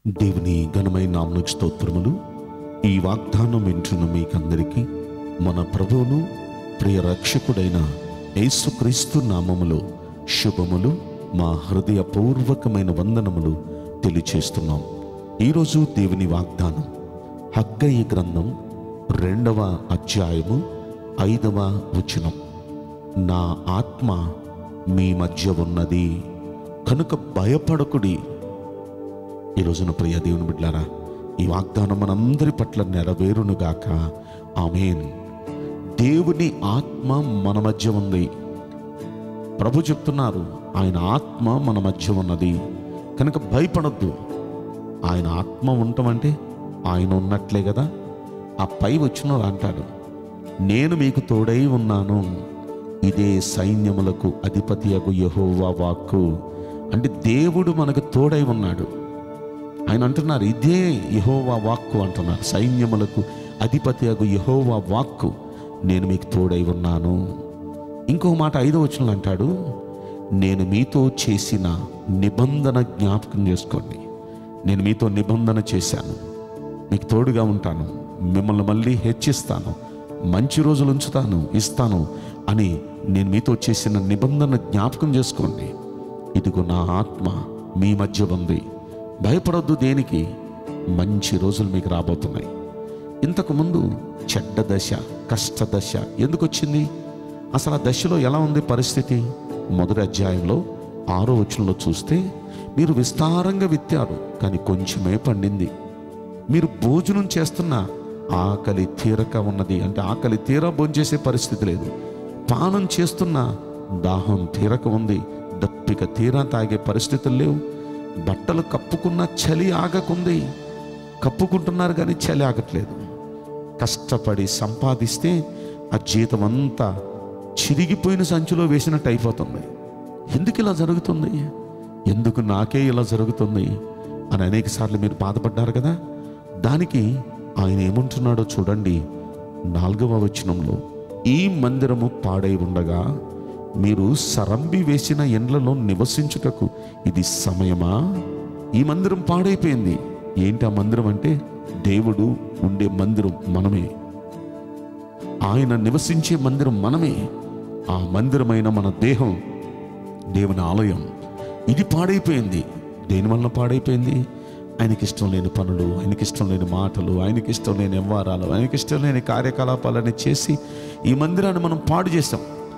దేవుని ఘనమైన నామకు స్తోత్రములు ఈ వాగ్దానం వింటున్న మీకందరికీ మన ప్రభువును ప్రియ రక్షకుడైన యేసుక్రీస్తు నామములో శుభములు మా హృదయపూర్వకమైన వందనములు తెలియచేస్తున్నాం ఈరోజు దేవుని వాగ్దానం హగ్గయి గ్రంథం రెండవ అధ్యాయము ఐదవ వచనం నా ఆత్మ మీ మధ్య ఉన్నది కనుక భయపడకుడి ఈ రోజున ప్రియ దేవుని బిడ్డారా ఈ వాగ్దానం మనందరి పట్ల నెరవేరునుగాక ఆమెన్ దేవుని ఆత్మ మన మధ్య ఉంది ప్రభు చెప్తున్నారు ఆయన ఆత్మ మన మధ్య ఉన్నది కనుక భయపడద్దు ఆయన ఆత్మ ఉండటం ఆయన ఉన్నట్లే కదా ఆ పై వచ్చిన అంటాడు నేను మీకు తోడై ఉన్నాను ఇదే సైన్యములకు అధిపతి అగు యహోవా వాక్కు అంటే దేవుడు మనకు తోడై ఉన్నాడు ఆయన అంటున్నారు ఇదే యహోవా వాక్కు అంటున్నారు సైన్యములకు అధిపతి అగు యహోవా వాక్కు నేను మీకు తోడై ఉన్నాను ఇంకో మాట ఐదో వచనం అంటాడు నేను మీతో చేసిన నిబంధన జ్ఞాపకం చేసుకోండి నేను మీతో నిబంధన చేశాను మీకు తోడుగా ఉంటాను మిమ్మల్ని మళ్ళీ హెచ్చిస్తాను మంచి రోజులు ఉంచుతాను ఇస్తాను అని నేను మీతో చేసిన నిబంధన జ్ఞాపకం చేసుకోండి ఇదిగో నా ఆత్మ మీ మధ్య ఉంది భయపడొద్దు దేనికి మంచి రోజులు మీకు రాబోతున్నాయి ఇంతకు ముందు చెడ్డ దశ కష్ట దశ ఎందుకు వచ్చింది అసలు ఆ దశలో ఎలా ఉంది పరిస్థితి మొదటి అధ్యాయంలో ఆరో వచనంలో చూస్తే మీరు విస్తారంగా విత్తారు కానీ కొంచెమే పండింది మీరు భోజనం చేస్తున్న ఆకలి తీరక ఉన్నది అంటే ఆకలి తీర భోంచేసే పరిస్థితి లేదు పానం చేస్తున్న దాహం తీరక ఉంది దప్పిక తీరా తాగే పరిస్థితులు లేవు బట్టలు కప్పుకున్న చలి ఆగకుంది కప్పుకుంటున్నారు కానీ చలి ఆగట్లేదు కష్టపడి సంపాదిస్తే ఆ జీతం అంతా చిరిగిపోయిన సంచిలో వేసినట్టు అయిపోతుంది ఎందుకు ఇలా జరుగుతుంది ఎందుకు నాకే ఇలా జరుగుతుంది అని అనేక సార్లు మీరు బాధపడ్డారు కదా దానికి ఆయన ఏమంటున్నాడో చూడండి నాలుగవ వచనంలో ఈ మందిరము పాడై ఉండగా మీరు సరంబి వేసిన ఎండ్లలో నివసించుటకు ఇది సమయమా ఈ మందిరం పాడైపోయింది ఏంటి ఆ మందిరం అంటే దేవుడు ఉండే మందిరం మనమే ఆయన నివసించే మందిరం మనమే ఆ మందిరమైన మన దేహం దేవుని ఆలయం ఇది పాడైపోయింది దేనివల్ల పాడైపోయింది ఆయనకి ఇష్టం లేని పనులు ఆయనకి ఇష్టం లేని మాటలు ఆయనకి ఇష్టం లేని వ్యవహారాలు ఆయనకి ఇష్టం లేని కార్యకలాపాలని చేసి ఈ మందిరాన్ని మనం పాడు చేస్తాం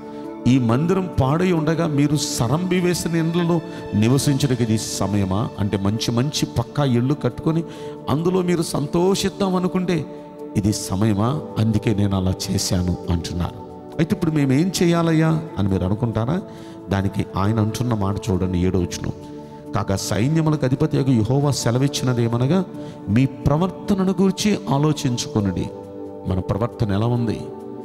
ఈ మందిరం పాడై ఉండగా మీరు సరంబి వేసిన ఇండ్లలో నివసించడానికి ఇది సమయమా అంటే మంచి మంచి పక్కా ఇళ్ళు కట్టుకొని అందులో మీరు సంతోషిద్దాం అనుకుంటే ఇది సమయమా అందుకే నేను అలా చేశాను అంటున్నారు అయితే ఇప్పుడు మేము ఏం చేయాలయ్యా అని మీరు అనుకుంటారా దానికి ఆయన అంటున్న మాట చూడండి ఏడవచ్చును కాగా సైన్యములకు అధిపతి యొక్క యహోవా సెలవిచ్చినదేమనగా మీ ప్రవర్తనను గురించి ఆలోచించుకొనుడి మన ప్రవర్తన ఎలా ఉంది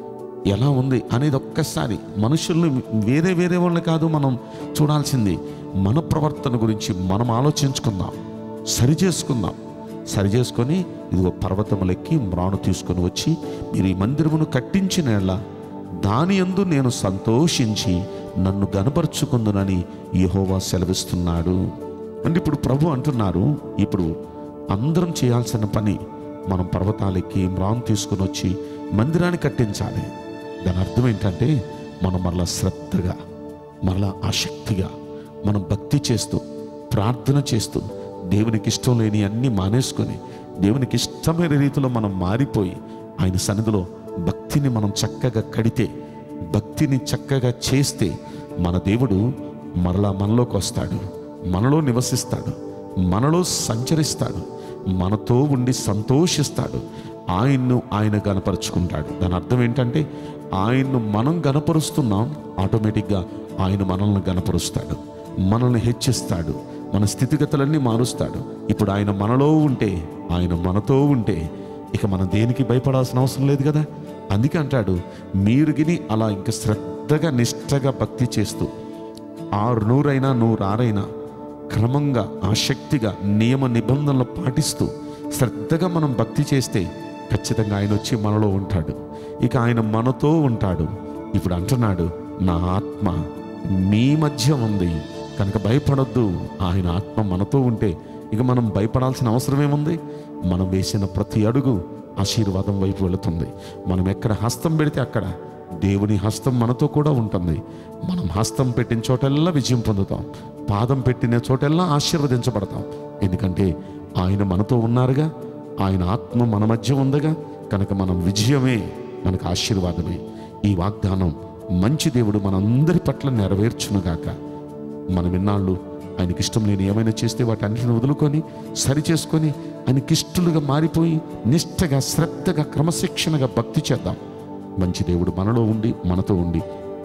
ఎలా ఉంది అనేది ఒక్కసారి మనుషుల్ని వేరే వేరే వాళ్ళు కాదు మనం చూడాల్సింది మన ప్రవర్తన గురించి మనం ఆలోచించుకుందాం సరి చేసుకుందాం సరి చేసుకొని ఇదిగో పర్వతములెక్కి మ్రాను తీసుకొని వచ్చి మీరు ఈ మందిరమును కట్టించిన దాని యందు నేను సంతోషించి నన్ను గనపరుచుకుందునని యెహోవా సెలవిస్తున్నాడు అంటే ఇప్పుడు ప్రభు అంటున్నారు ఇప్పుడు అందరం చేయాల్సిన పని మనం పర్వతాలెక్కి మ్రాను తీసుకొని వచ్చి మందిరాన్ని కట్టించాలి దాని అర్థం ఏంటంటే మనం మరలా శ్రద్ధగా మరలా ఆసక్తిగా మనం భక్తి చేస్తూ ప్రార్థన చేస్తూ దేవునికి ఇష్టం లేని అన్నీ మానేసుకొని దేవునికి ఇష్టమైన రీతిలో మనం మారిపోయి ఆయన సన్నిధిలో భక్తిని మనం చక్కగా కడితే భక్తిని చక్కగా చేస్తే మన దేవుడు మరలా మనలోకి వస్తాడు మనలో నివసిస్తాడు మనలో సంచరిస్తాడు మనతో ఉండి సంతోషిస్తాడు ఆయన్ను ఆయన గనపరుచుకుంటాడు దాని అర్థం ఏంటంటే ఆయన్ను మనం గనపరుస్తున్నాం ఆటోమేటిక్గా ఆయన మనల్ని గనపరుస్తాడు మనల్ని హెచ్చిస్తాడు మన స్థితిగతులన్నీ మారుస్తాడు ఇప్పుడు ఆయన మనలో ఉంటే ఆయన మనతో ఉంటే ఇక మనం దేనికి భయపడాల్సిన అవసరం లేదు కదా అందుకే అంటాడు మీరు గిని అలా ఇంకా శ్రద్ధగా నిష్టగా భక్తి చేస్తూ ఆరు నూరైనా నూరారైనా క్రమంగా ఆసక్తిగా నియమ నిబంధనలు పాటిస్తూ శ్రద్ధగా మనం భక్తి చేస్తే ఖచ్చితంగా ఆయన వచ్చి మనలో ఉంటాడు ఇక ఆయన మనతో ఉంటాడు ఇప్పుడు అంటున్నాడు నా ఆత్మ మీ మధ్య ఉంది కనుక భయపడొద్దు ఆయన ఆత్మ మనతో ఉంటే ఇక మనం భయపడాల్సిన అవసరం ఏముంది మనం వేసిన ప్రతి అడుగు ఆశీర్వాదం వైపు వెళుతుంది మనం ఎక్కడ హస్తం పెడితే అక్కడ దేవుని హస్తం మనతో కూడా ఉంటుంది మనం హస్తం పెట్టిన చోటల్లా విజయం పొందుతాం పాదం పెట్టిన చోటల్లా ఆశీర్వదించబడతాం ఎందుకంటే ఆయన మనతో ఉన్నారుగా ఆయన ఆత్మ మన మధ్య ఉందగా కనుక మనం విజయమే మనకు ఆశీర్వాదమే ఈ వాగ్దానం మంచి దేవుడు మనందరి పట్ల నెరవేర్చునుగాక మనం ఇన్నాళ్ళు ఆయనకి ఇష్టం లేని ఏమైనా చేస్తే వాటి అన్నిటిని వదులుకొని సరి చేసుకొని ఆయనకి ఇష్టలుగా మారిపోయి నిష్టగా శ్రద్ధగా క్రమశిక్షణగా భక్తి చేద్దాం మంచి దేవుడు మనలో ఉండి మనతో ఉండి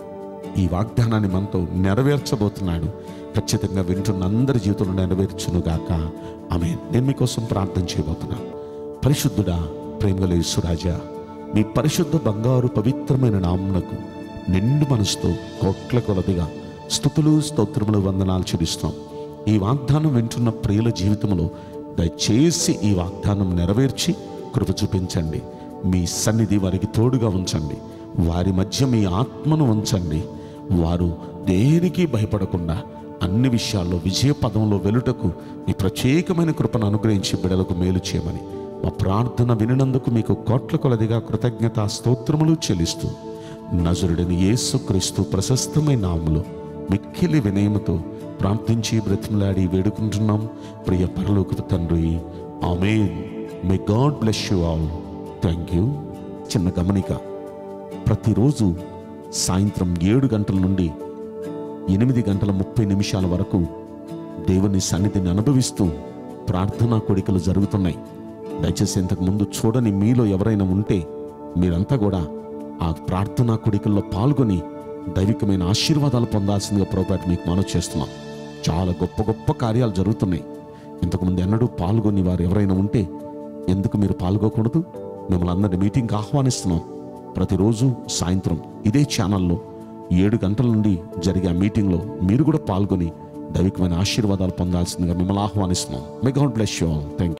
ఈ వాగ్దానాన్ని మనతో నెరవేర్చబోతున్నాడు ఖచ్చితంగా వింటున్న అందరి జీవితంలో నెరవేర్చునుగాక ఆమె నేను మీకోసం ప్రార్థన చేయబోతున్నాను పరిశుద్ధుడా ప్రేమగల యేసురాజా మీ పరిశుద్ధ బంగారు పవిత్రమైన నామునకు నిండు మనసుతో కోట్ల కొలదిగా స్థుతులు స్తోత్రములు వందనాలు చెల్లిస్తాం ఈ వాగ్దానం వింటున్న ప్రియుల జీవితంలో దయచేసి ఈ వాగ్దానం నెరవేర్చి కృప చూపించండి మీ సన్నిధి వారికి తోడుగా ఉంచండి వారి మధ్య మీ ఆత్మను ఉంచండి వారు దేనికి భయపడకుండా అన్ని విషయాల్లో విజయ పదంలో వెలుటకు మీ ప్రత్యేకమైన కృపను అనుగ్రహించి బిడలకు మేలు చేయమని మా ప్రార్థన వినినందుకు మీకు కోట్ల కొలదిగా కృతజ్ఞత స్తోత్రములు చెల్లిస్తూ నజరుడిని యేసుక్రీస్తు ప్రశస్తమైన నామములో మిక్కిలి వినయముతో ప్రార్థించి బ్రతిమలాడి వేడుకుంటున్నాం ప్రియ పరలోకపు తండ్రి amen may God bless you all thank you చిన్న గమనిక ప్రతిరోజు సాయంత్రం ఏడు గంటల నుండి ఎనిమిది గంటల ముప్పై నిమిషాల వరకు దేవుని సన్నిధిని అనుభవిస్తూ ప్రార్థనా కోడికలు జరుగుతున్నాయి దయచేసి ఇంతకు ముందు చూడని మీలో ఎవరైనా ఉంటే మీరంతా కూడా ఆ ప్రార్థనా కోడికల్లో పాల్గొని దైవికమైన ఆశీర్వాదాలు పొందాల్సిందిగా పొరపాటు మీకు మనవి చేస్తున్నాం చాలా గొప్ప గొప్ప కార్యాలు జరుగుతున్నాయి ఇంతకుముందు ఎన్నడూ పాల్గొని వారు ఎవరైనా ఉంటే ఎందుకు మీరు పాల్గొకూడదు మిమ్మల్ని అందరినీ మీటింగ్కి ఆహ్వానిస్తున్నాం ప్రతిరోజు సాయంత్రం ఇదే ఛానల్లో ఏడు గంటల నుండి జరిగే ఆ మీటింగ్లో మీరు కూడా పాల్గొని దైవికమైన ఆశీర్వాదాలు పొందాల్సిందిగా మిమ్మల్ని ఆహ్వానిస్తున్నాం may God bless you all thank